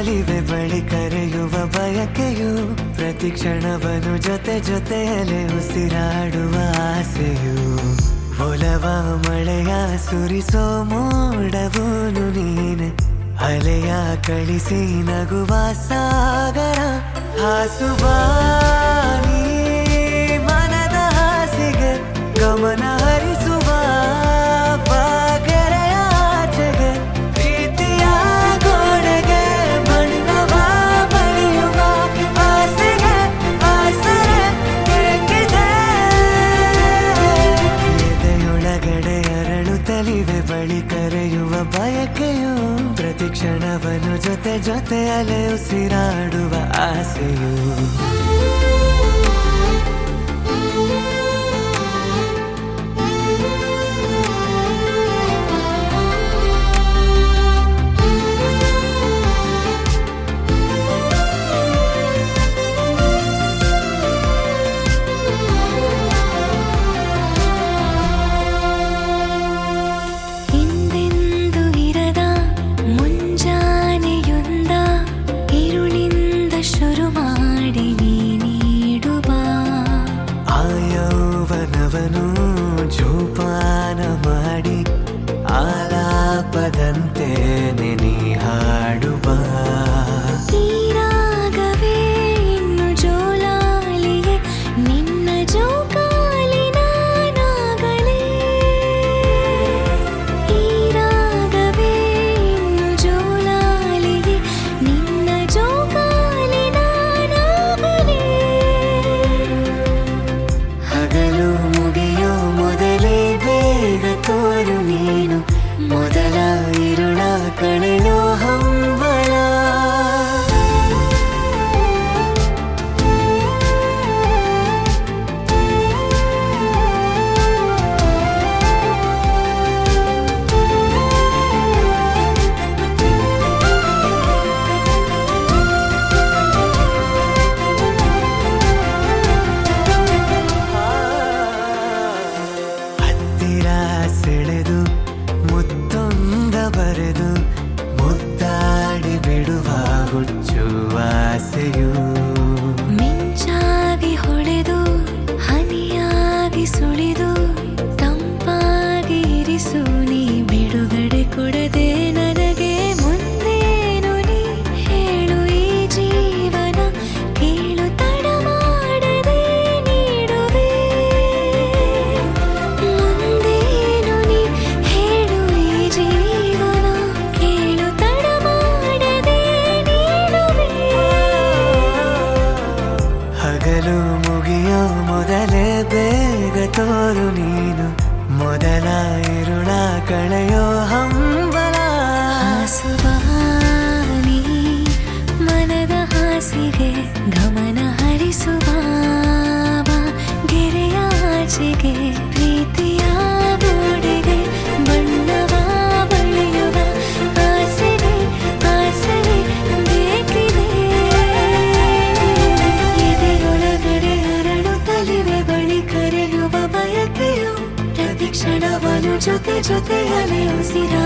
ಅರಳುತ್ತಲಿವೆ ಬಳಿ ಕರೆಯುವ ಬಯಕೆಯು ಪ್ರತಿ ಕ್ಷಣವನು ಜೊತೆ ಜೊತೆಯಲೆ ಉಸಿರಾಡುವ ಆಸೆಯು ಒಲವ ಮಳೆಯ ಸುರಿಸೋ ಮೋಡವೂನು ನೀನೆ ಅಲೆಯ ಕಳಿಸಿ ನಗುವ ಸಾಗರ ಹಾಸುಬಾನಿ ಮನದ ಹಾಸಿಗೆ ಗಮನ ಹರಿಸುವ ಬಾಗೆರೆಯ ಆಚೆಗೆ ಪ್ರೀತಿಯ ಗೋಡೆಗೆ ಬಣ್ಣವ ಬಳಿಯುವ ಆಸೆಗೆ ಆಸರೆ ಬೇಕಿದೆ ಎದೆಯೊಳಗಡೆ ಅರಳುತ್ತಲಿವೆ ಬಳಿ ಕರೆಯುವ ಬಯಕೆಯು ಪ್ರತಿ ಕ್ಷಣವನು ಜೊತೆ ಜೊತೆ ಅಲೆ ಉಸಿರಾಡುವ ಆಸೆಯು ಹಿಂದೆಂದು ಇರದ ಮುಂಜಾನೆಯೊಂದ ഇരുಳಿಂದ ಶುರು ಮಾಡಿ ನೀ ನೀಡುವ ಆ ಯೌವನವನು ಜೋಪಾನ ಮಾಡಿ ಆಲಾಪದಂತೆ ನೆನಿ ಹಾಡುವ ಈ ರಾಗವೇ ಇನ್ನು ಜೋಲಾಲಿಯೇ ನಿನ್ನ ಜೋಕಾಲಿ ನಾನಾಗಲೇ ಈ ರಾಗವೇ ಇನ್ನು ಜೋಲಾಲಿಯೇ ನಿನ್ನ ಜೋಕಾಲಿ ನಾನಾಗಲೇ ಹಗಲು ಮುಗಿಯೋ ಮೊದಲೇ ಬೇಗ ತೋರು ನೀನು ಮೊದಲ ಇರುಳ ಕಳೆಯೋ ಹಂಬಲ ಹತ್ತಿರ ಸೆಳೆದು ಮುತ್ತೊಂದ ಬರೆದು ಮುದ್ದಾಡಿ ಬಿಡುವ ಹುಚ್ಚು ಆಸೆಯು ಮಿಂಚಾಗಿ ಹೊಳೆದು ಹನಿಯಾಗಿ ಸುಳಿದು ತಂಪಾಗಿ ಇರಿಸು ನೀ ಬಿಡುಗಡೆ ಕೊಡದೆ ನನಗೆ ಮುಂದೇನು ನೀ ಹೇಳು ಈ ಜೀವನ ಕೇಳು ತಡ ಮಾಡದೆ ನೀಡುವೆ ಮುಂದೇನು ನೀ ಹೇಳು ಈ ಜೀವನ ಕೇಳು ತಡ ಮಾಡದೆ ನೀಡುವೆ ಹಗಲು ಮುಗಿಯೋ ಮೊದಲೇ ಬೇಗ ತೋರು ನೀನು ಮೊದಲ ಇರುಳ ಕಳೆಯೋ ಹಂಬಲ ಹಾಸುವಾನಿ ಮನದ ಹಾಸಿಗೆ ಗಮನ ಹರಿಸುವ ಗೆರೆಯ ಆಚೆಗೆ ಪ್ರೀತಿಯ ಗೋಡೆಗೆ ಬಣ್ಣವ ಬಳಿಯುವ ಆಸೆಗೆ ಆಸರೆ ಬೇಕಿದೆ ಎದೆಯೊಳಗಡೆ ಅರಳುತ್ತಲಿವೆ ಬಳಿ ಕರೆಯುವ ಬಯಕೆಯು ಪ್ರತಿ ಕ್ಷಣವನು ಜೊತೆ ಜೊತೆಯಲೆ ಉಸಿರ